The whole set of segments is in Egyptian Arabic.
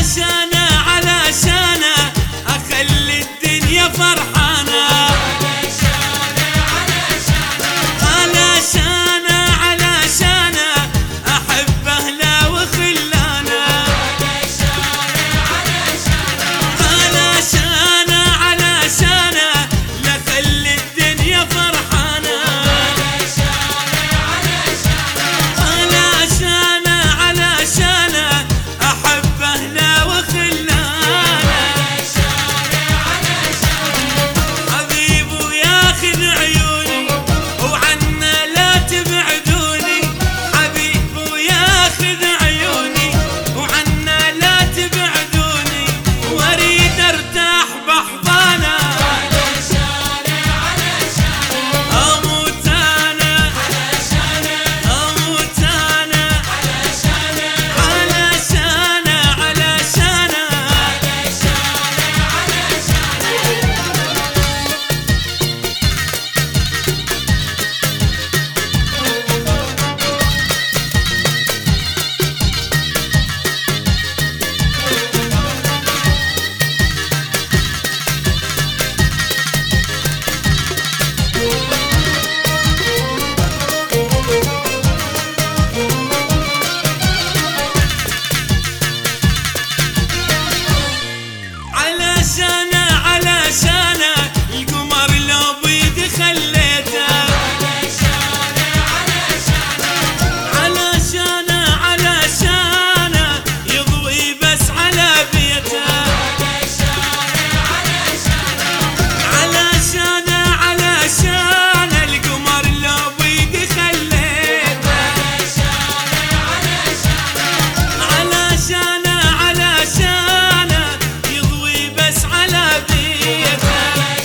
علشانه علشانه اخلي الدنيا فرحانه علشانه علشانه احب اهله وخلانه علشانه علشانه لخلي الدنيا فرحانه علشانه علشانه احب اهله وخلانه حبيبه ياخذ عيوني وعنا لا تبعدوني حبيبه ياخذ عيوني وعنا لا تبعدوني واريد ارتاح بحضانه اموت انا اموت انا علشانه علشانه علشانه علشانه القمر لو بيدي خليته علشانه علشانه يضوي بس على بيته علشانه علشانه القمر لو بيدي خليته علشانه علشانه يضوي بس على بيته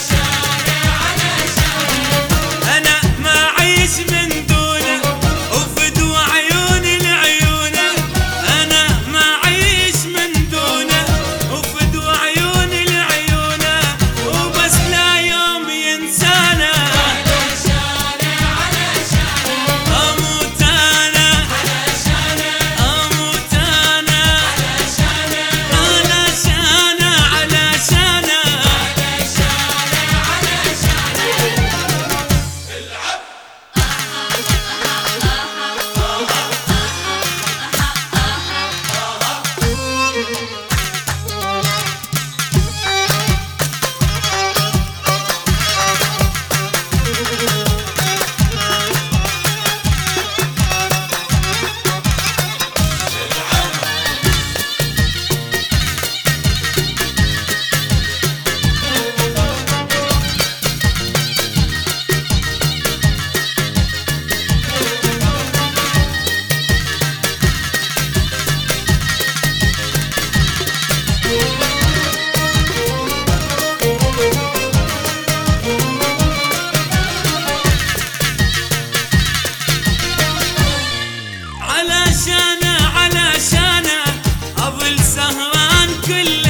انا ما اعيش من دونه وفدوى عيوني لعيونه انا ما اعيش من دونه وفدوى عيوني لعيونه وبس لا يوم ينسانا اموت انا اموت انا علشانه علشانه علشانه علشانه اظل سهران كل